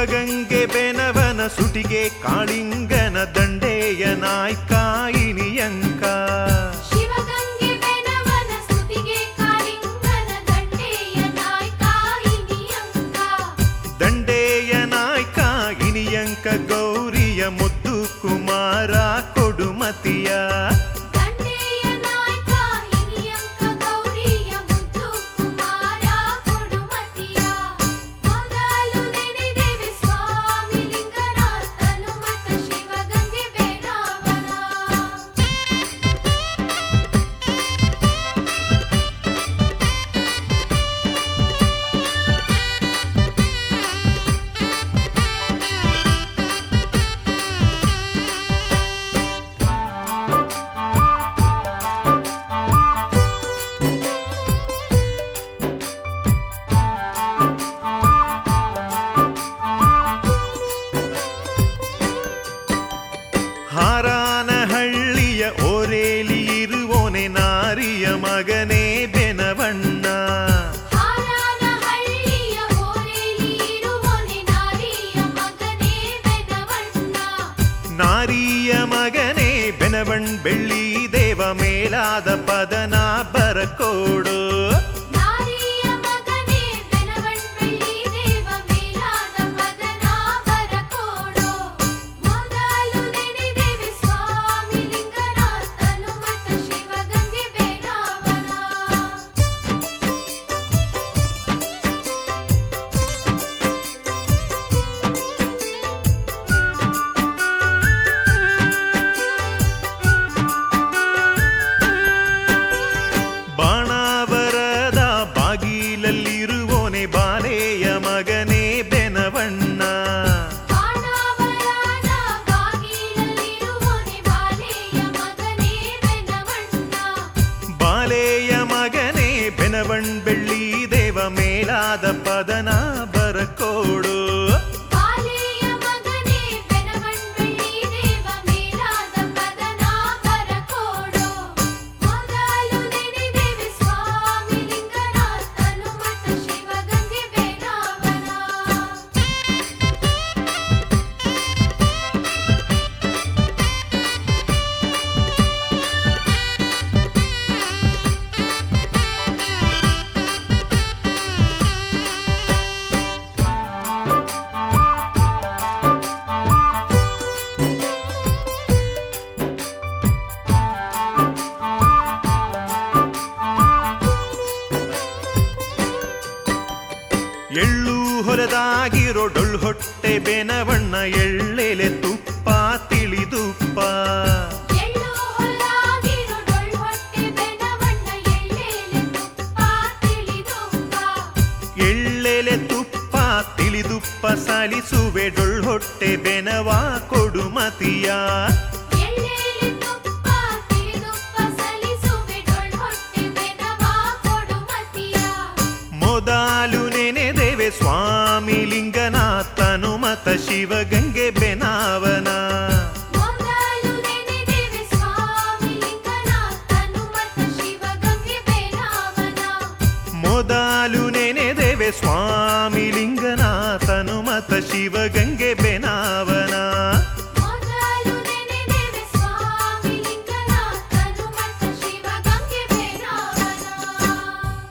ಶಿವಗಂಗೆ ಬೆನವನ ಸುಟಿಗೆ ಕಾಳಿಂಗನ ದಂಡೆಯ ನಾಯ್ಕಾಯಿನಿಯಂಕ ಶಿವಗಂಗೆ ಬೆನವನ ಸ್ತುತಿಗೆ ಕಾಳಿಂಗನ ದಂಡೆಯ ನಾಯ್ಕಾಯಿನಿಯಂಕ ದಂಡೆಯ ನಾಯ್ಕಾಯಿನಿಯಂಕ ಗೌರಿಯ ಮುದ್ದು ಕುಮಾರ ಕೊಡುಮತಿಯ ದಂಡೆಯ ನಾಯ್ಕಾಯಿನಿಯಂಕ ಗೌರಿಯ ಮುದ್ದು ಕುಮಾರ ಕೊಡುಮತಿಯ ಮೊದಲು ನೆನೆದೇವೆ ಸ್ವಾಮಿ ಲಿಂಗನಾಥನು ಮತ್ತ ಶಿವಗಂಗೆ ಬೆನವನ ಹಾರಾನಹಳ್ಳಿಯ ಓರೇಲಿ ಇರುವೋನೆ ನಾರಿಯ ಮಗನೇ ಬೆನವಣ್ಣ ಹಾರಾನಹಳ್ಳಿಯ ಓರೆಲಿ ಇರುವನೆ ನಾರಿಯ ಮಗನೇ ಬೆನವಣ್ಣ ನಾರಿಯ ಮಗನೇ ಬೆನವಣ್ ಬೆಳ್ಳಿ ದೇವ ಮೇಲಾದ ಪದನ ಬರಕೋಡು ನಾರಿಯ ಮಗನೇ ಬೆನವಣ್ ಬೆಳ್ಳಿ ದೇವ ಮೇಲಾದ ಪದನ ಬರಕೋಡು ಮೊದಲು ನೆನೆದೇವೆ ಸ್ವಾಮಿ ಲಿಂಗನಾಥನು ಮತ್ತ ಶಿವಗಂಗೆ ಬೆನವನ ಬಾಣಾವರದ ಬಾಗಿಲಲ್ಲಿರುವೋನೆ ಬಾಲೆಯ ಮಗನೇ ಬೆನವಣ್ಣ ಬಾಣಾವರನ ಬಾಗಿಲಲ್ಲಿರುವನೆ ಬಾಲೆಯ ಮಗನೇ ಬೆನವಣ್ಣ ಬಾಲೆಯ ಮಗನೇ ಬೆನವಣ್ ಬೆಳ್ಳಿ ದೇವ ಮೇಲಾದ ಪದನ ಬರಕೋಡು ಬಾಲೆಯ ಮಗನೇ ಬೆನವಣ್ ಬೆಳ್ಳಿ ದೇವ ಮೇಲಾದ ಪದನ ಬರಕೋಡು ಮೊದಲು ನೆನೆದೇವೆ ಸ್ವಾಮಿ ಲಿಂಗನಾಥನು ಮತ್ತ ಶಿವಗಂಗೆ ಬೆನವನ ಎಳ್ಳು ಹೊರದಾಗಿರೋ ಡೊಳ್ಳು ಹೊಟ್ಟೆ ಬೆನವಣ್ಣ ಎಳ್ಳೆಲೆ ತುಪ್ಪ ತಿಳಿದುಪ್ಪ ಎಳ್ಳು ಹೊಲ್ಲಾಗಿರೋ ಡೊಳ್ಳು ಹೊಟ್ಟೆ ಬೆನವಣ್ಣ ಎಳ್ಳೆಲೆ ತುಪ್ಪ ತಿಳಿದುಪ್ಪ ಎಳ್ಳೆಲೆ ತುಪ್ಪ ತಿಳಿದುಪ್ಪ ಸಲಿಸುವೆ ಡೊಳ್ಳು ಹೊಟ್ಟೆ ಬೆನವ ಕೊಡುಮತಿಯ ಎಳ್ಳೆಲೆ ತುಪ್ಪ ತಿಳಿದುಪ್ಪ ಸಲಿಸುವೆ ಡೊಳ್ಳು ಹೊಟ್ಟೆ ಬೆನವ ಕೊಡುಮತಿಯ ಮೊದಲು ನೆನೆದೇವೆ ಸ್ವಾಮಿ ಲಿಂಗನಾಥನು ಮತ ಶಿವಗಂಗೆ ಬೆನಾವನ ಮೊದಲು ನೆನೆದೇವೆ ಸ್ವಾಮಿ ಲಿಂಗನಾಥನು ಮತ್ತ ಶಿವಗಂಗೆ ಬೆನವನ ಮೊದಲು ನೆನೆದೇವೆ ಸ್ವಾಮಿ ಲಿಂಗನಾಥನು ಮತ ಶಿವಗಂಗೆ